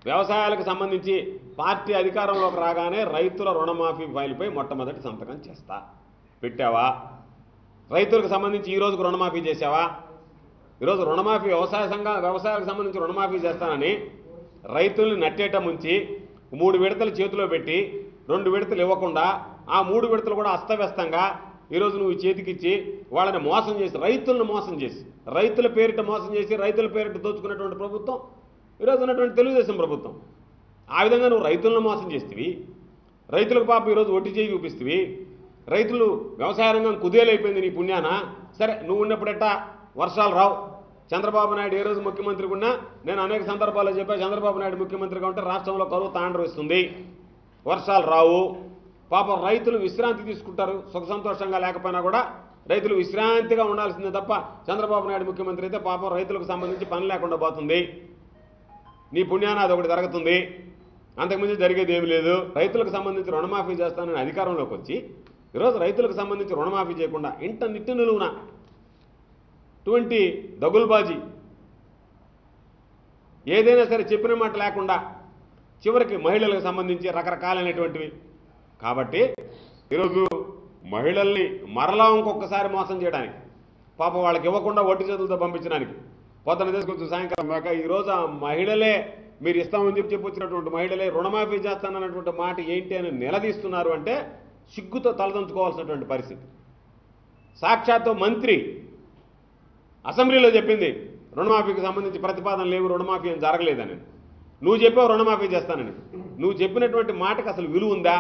వ్యవసాయాలకు సంబంధించి పార్టీ అధికారంలోకి రాగానే రైతుల రుణమాఫీ ఫైల్పై మొట్టమొదటి సంతకం చేస్తా పెట్టావా రైతులకు సంబంధించి ఈ రోజుకు రుణమాఫీ చేసావా ఈరోజు రుణమాఫీ వ్యవసాయ సంఘ వ్యవసాయాలకు సంబంధించి రుణమాఫీ చేస్తానని రైతుల్ని నట్టేట ముంచి మూడు విడతలు చేతిలో పెట్టి రెండు విడతలు ఇవ్వకుండా ఆ మూడు విడతలు కూడా అస్తవ్యస్తంగా ఈరోజు నువ్వు చేతికిచ్చి వాళ్ళని మోసం చేసి రైతులను మోసం చేసి రైతుల పేరిట మోసం చేసి రైతుల పేరిట దోచుకున్నటువంటి ప్రభుత్వం ఈరోజు ఉన్నటువంటి తెలుగుదేశం ప్రభుత్వం ఆ విధంగా నువ్వు రైతులను మోసం చేస్తేవి రైతులకు పాప ఈరోజు ఒట్టి చేయి చూపిస్తేవి రైతులు వ్యవసాయ రంగం కుదేలైపోయింది నీ పుణ్యాన సరే నువ్వు ఉన్నప్పుడెట్ట వర్షాలు రావు చంద్రబాబు నాయుడు ఏ రోజు ముఖ్యమంత్రిగా ఉన్నా నేను అనేక సందర్భాల్లో చెప్పా చంద్రబాబు నాయుడు ముఖ్యమంత్రిగా ఉంటే రాష్ట్రంలో కరువు తాండవిస్తుంది వర్షాలు రావు పాపం రైతులు విశ్రాంతి తీసుకుంటారు సుఖ సంతోషంగా లేకపోయినా కూడా రైతులు విశ్రాంతిగా ఉండాల్సిందే తప్ప చంద్రబాబు నాయుడు ముఖ్యమంత్రి అయితే పాపం రైతులకు సంబంధించి పని లేకుండా పోతుంది నీ పుణ్యాన అది ఒకటి జరుగుతుంది అంతకుమించి జరిగేది ఏమీ లేదు రైతులకు సంబంధించి రుణమాఫీ చేస్తానని అధికారంలోకి వచ్చి ఈరోజు రైతులకు సంబంధించి రుణమాఫీ చేయకుండా ఇంట నిట్టు నిలువున ఇటువంటి దగుల్బాజీ ఏదైనా సరే చెప్పిన మాట లేకుండా చివరికి మహిళలకు సంబంధించి రకరకాలైనటువంటివి కాబట్టి ఈరోజు మహిళల్ని మరలా ఇంకొకసారి మోసం చేయడానికి పాప వాళ్ళకి ఇవ్వకుండా వడ్డీ చేతులతో పంపించడానికి పొద్దున తీసుకొచ్చి సాయంకాలం దాకా ఈరోజు ఆ మహిళలే మీరు ఇస్తామని చెప్పి చెప్పొచ్చినటువంటి మహిళలే రుణమాఫీ చేస్తానన్నటువంటి మాట ఏంటి అని నిలదీస్తున్నారు అంటే సిగ్గుతో తలదంచుకోవాల్సినటువంటి పరిస్థితి సాక్షాత్తు మంత్రి అసెంబ్లీలో చెప్పింది రుణమాఫీకి సంబంధించి ప్రతిపాదన లేవు రుణమాఫీ ఏం జరగలేదని నువ్వు చెప్పావు రుణమాఫీ చేస్తానని నువ్వు చెప్పినటువంటి మాటకు అసలు విలువ ఉందా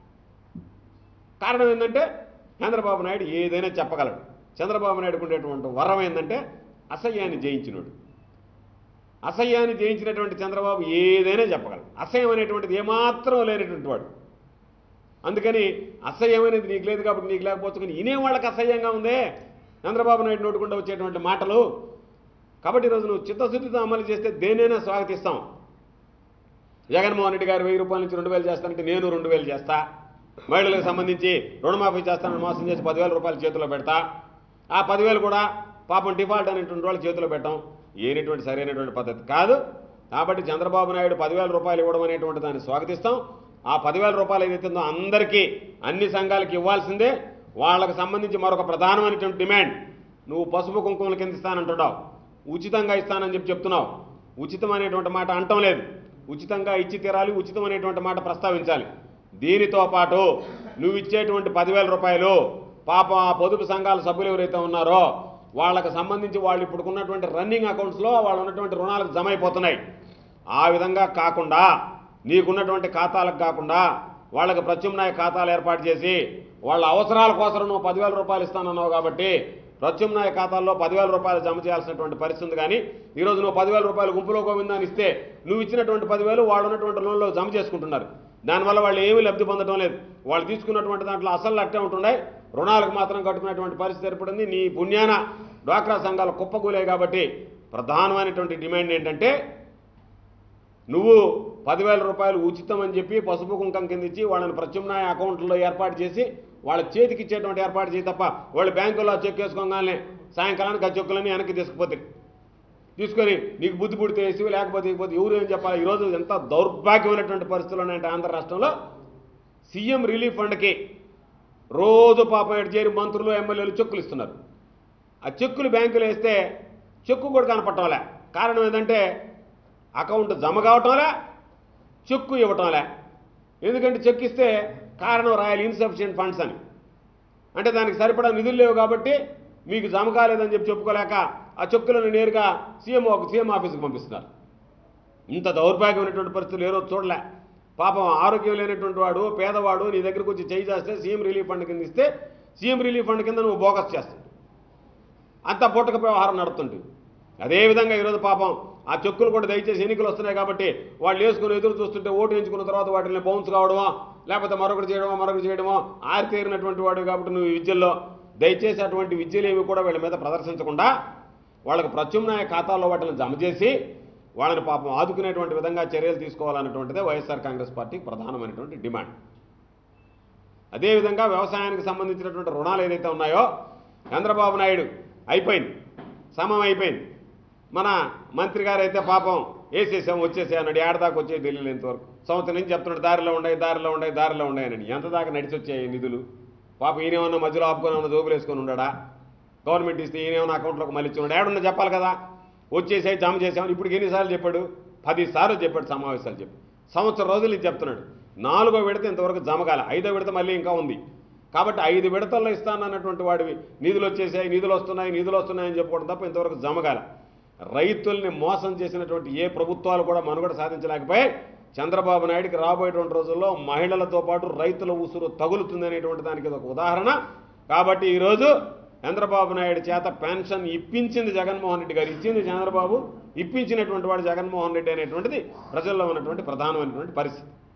కారణం ఏంటంటే చంద్రబాబు నాయుడు ఏదైనా చెప్పగలడు చంద్రబాబు నాయుడుకు ఉండేటువంటి వరం ఏంటంటే అసహ్యాన్ని జయించినోడు అసహ్యాన్ని జయించినటువంటి చంద్రబాబు ఏదైనా చెప్పగలడు అసహ్యం అనేటువంటిది ఏమాత్రం లేనటువంటి వాడు అందుకని అసహ్యం అనేది నీకు లేదు కాబట్టి నీకు లేకపోవచ్చు కానీ ఇనే వాళ్ళకి అసహ్యంగా ఉందే చంద్రబాబు నాయుడు నోటుకుండా వచ్చేటువంటి మాటలు కాబట్టి ఈరోజు నువ్వు చిత్తశుద్ధితో అమలు చేస్తే దేనైనా స్వాగతిస్తాం జగన్మోహన్ రెడ్డి గారు వెయ్యి రూపాయల నుంచి రెండు వేలు చేస్తానంటే నేను రెండు వేలు చేస్తా మహిళలకు సంబంధించి రుణమాఫీ చేస్తానని మోసం చేసి పదివేల రూపాయలు చేతిలో పెడతా ఆ పదివేలు కూడా పాపం డిఫాల్ట్ అనేటువంటి వాళ్ళు చేతిలో పెట్టాం ఏనటువంటి సరైనటువంటి పద్ధతి కాదు కాబట్టి చంద్రబాబు నాయుడు పదివేల రూపాయలు ఇవ్వడం అనేటువంటి దాన్ని స్వాగతిస్తాం ఆ పదివేల రూపాయలు ఏదైతే ఉందో అందరికీ అన్ని సంఘాలకి ఇవ్వాల్సిందే వాళ్ళకి సంబంధించి మరొక ప్రధానమైనటువంటి డిమాండ్ నువ్వు పసుపు కుంకుమల కింద ఇస్తానంటున్నావు ఉచితంగా ఇస్తానని చెప్పి చెప్తున్నావు ఉచితం అనేటువంటి మాట అంటం లేదు ఉచితంగా ఇచ్చి తీరాలి ఉచితం అనేటువంటి మాట ప్రస్తావించాలి దీనితో పాటు నువ్వు ఇచ్చేటువంటి పదివేల రూపాయలు పాపం ఆ పొదుపు సంఘాల సభ్యులు ఎవరైతే ఉన్నారో వాళ్ళకి సంబంధించి వాళ్ళు ఇప్పుడున్నటువంటి రన్నింగ్ అకౌంట్స్లో వాళ్ళు ఉన్నటువంటి రుణాలకు జమ అయిపోతున్నాయి ఆ విధంగా కాకుండా నీకున్నటువంటి ఖాతాలకు కాకుండా వాళ్ళకి ప్రత్యామ్నాయ ఖాతాలు ఏర్పాటు చేసి వాళ్ళ అవసరాల కోసం నువ్వు పదివేల రూపాయలు ఇస్తానన్నావు కాబట్టి ప్రత్యామ్నాయ ఖాతాల్లో పదివేల రూపాయలు జమ చేయాల్సినటువంటి పరిస్థితి ఉంది కానీ ఈరోజు నువ్వు పదివేల రూపాయలు గుంపులో గోవిందాన్ని ఇస్తే నువ్వు ఇచ్చినటువంటి పదివేలు వాళ్ళు ఉన్నటువంటి లోన్లో జమ చేసుకుంటున్నారు దానివల్ల వాళ్ళు ఏమీ లబ్ధి పొందడం లేదు వాళ్ళు తీసుకున్నటువంటి దాంట్లో అసలు అట్టే ఉంటున్నాయి రుణాలకు మాత్రం కట్టుకునేటువంటి పరిస్థితి ఏర్పడింది నీ పుణ్యాన డ్వాక్రా సంఘాలు కుప్పకూలే కాబట్టి ప్రధానమైనటువంటి డిమాండ్ ఏంటంటే నువ్వు పదివేల రూపాయలు ఉచితం అని చెప్పి పసుపు కుంకం కింద ఇచ్చి వాళ్ళని ప్రత్యామ్నాయ అకౌంట్లో ఏర్పాటు చేసి వాళ్ళ చేతికి ఇచ్చేటువంటి ఏర్పాటు చేయి తప్ప వాళ్ళు బ్యాంకులో చెక్ వేసుకోగానే సాయంకాలానికి ఆ చెక్కులన్నీ వెనక్కి తీసుకుపోతారు తీసుకొని నీకు బుద్ధి పుడితే వేసి లేకపోతే ఇకపోతే ఎవరు ఏం చెప్పాలి ఈరోజు ఎంత దౌర్భాగ్యమైనటువంటి పరిస్థితులు ఉన్నాయంటే ఆంధ్ర రాష్ట్రంలో సీఎం రిలీఫ్ ఫండ్కి రోజు పాపం ఎటు చేరి మంత్రులు ఎమ్మెల్యేలు చెక్కులు ఇస్తున్నారు ఆ చెక్కులు బ్యాంకులో వేస్తే చెక్కు కూడా కనపడటంలే కారణం ఏంటంటే అకౌంట్ జమ కావటంలే చెక్కు ఇవ్వటంలే ఎందుకంటే చెక్ ఇస్తే కారణం రాయాలి ఇన్సఫిషియెంట్ ఫండ్స్ అని అంటే దానికి సరిపడా నిధులు లేవు కాబట్టి మీకు జమ కాలేదని చెప్పి చెప్పుకోలేక ఆ చెక్కులను నేరుగా సీఎం ఒక సీఎం ఆఫీస్కి పంపిస్తున్నారు ఇంత దౌర్భాగ్యమైనటువంటి పరిస్థితులు ఏ రోజు చూడలే పాపం ఆరోగ్యం లేనటువంటి వాడు పేదవాడు నీ దగ్గరకు వచ్చి చేయి చేస్తే సీఎం రిలీఫ్ ఫండ్ కింద ఇస్తే సీఎం రిలీఫ్ ఫండ్ కింద నువ్వు బోగస్ చేస్తావు అంత పూటక వ్యవహారం నడుతుంటుంది అదేవిధంగా ఈరోజు పాపం ఆ చెక్కులు కూడా దయచేసి ఎన్నికలు వస్తున్నాయి కాబట్టి వాళ్ళు వేసుకుని ఎదురు చూస్తుంటే ఓటు ఎంచుకున్న తర్వాత వాటిని బౌన్స్ కావడమో లేకపోతే మరొకటి చేయడమో మరొకటి చేయడమో ఆరితేరినటువంటి వాడు కాబట్టి నువ్వు ఈ విద్యల్లో దయచేసి అటువంటి విద్యలు ఏవి కూడా వీళ్ళ మీద ప్రదర్శించకుండా వాళ్ళకి ప్రత్యామ్నాయ ఖాతాల్లో వాటిని జమ చేసి వాళ్ళని పాపం ఆదుకునేటువంటి విధంగా చర్యలు తీసుకోవాలన్నటువంటిదే వైఎస్ఆర్ కాంగ్రెస్ పార్టీకి ప్రధానమైనటువంటి డిమాండ్ అదేవిధంగా వ్యవసాయానికి సంబంధించినటువంటి రుణాలు ఏదైతే ఉన్నాయో చంద్రబాబు నాయుడు అయిపోయింది సమం అయిపోయింది మన మంత్రి గారు అయితే పాపం వేసేసాం వచ్చేసాం అన్నాడు ఏడదాకా వచ్చే తెలియలేదు ఇంతవరకు సంవత్సరం నుంచి చెప్తున్నాడు దారిలో ఉండే దారిలో ఉండే దారిలో ఉన్నాయని ఎంత దాకా నడిచి వచ్చాయి నిధులు పాప ఈయనేమన్నా మధ్యలో ఆపుకొని ఏమన్నా జోబులు వేసుకొని ఉన్నాడా గవర్నమెంట్ ఇస్తే ఈయనేమన్నా అకౌంట్లోకి మళ్ళీ ఇచ్చి ఉన్నాడు ఏడున్నా చెప్పాలి కదా వచ్చేసాయి జమ చేసామని ఇప్పుడు ఎన్నిసార్లు చెప్పాడు పది సార్లు చెప్పాడు సమావేశాలు చెప్పి సంవత్సరం రోజులు ఇది చెప్తున్నాడు నాలుగో విడత ఇంతవరకు జమ కాల ఐదో విడత మళ్ళీ ఇంకా ఉంది కాబట్టి ఐదు విడతల్లో ఇస్తానన్నటువంటి వాడివి నిధులు వచ్చేసాయి నిధులు వస్తున్నాయి నిధులు వస్తున్నాయని చెప్పుకోవడం తప్ప ఇంతవరకు జమ కాల రైతుల్ని మోసం చేసినటువంటి ఏ ప్రభుత్వాలు కూడా మనుగడ సాధించలేకపోయాయి చంద్రబాబు నాయుడికి రాబోయేటువంటి రోజుల్లో మహిళలతో పాటు రైతుల ఉసురు తగులుతుందనేటువంటి దానికి ఇది ఒక ఉదాహరణ కాబట్టి ఈరోజు చంద్రబాబు నాయుడు చేత పెన్షన్ ఇప్పించింది జగన్మోహన్ రెడ్డి గారు ఇచ్చింది చంద్రబాబు ఇప్పించినటువంటి వాడు జగన్మోహన్ రెడ్డి అనేటువంటిది ప్రజల్లో ఉన్నటువంటి ప్రధానమైనటువంటి పరిస్థితి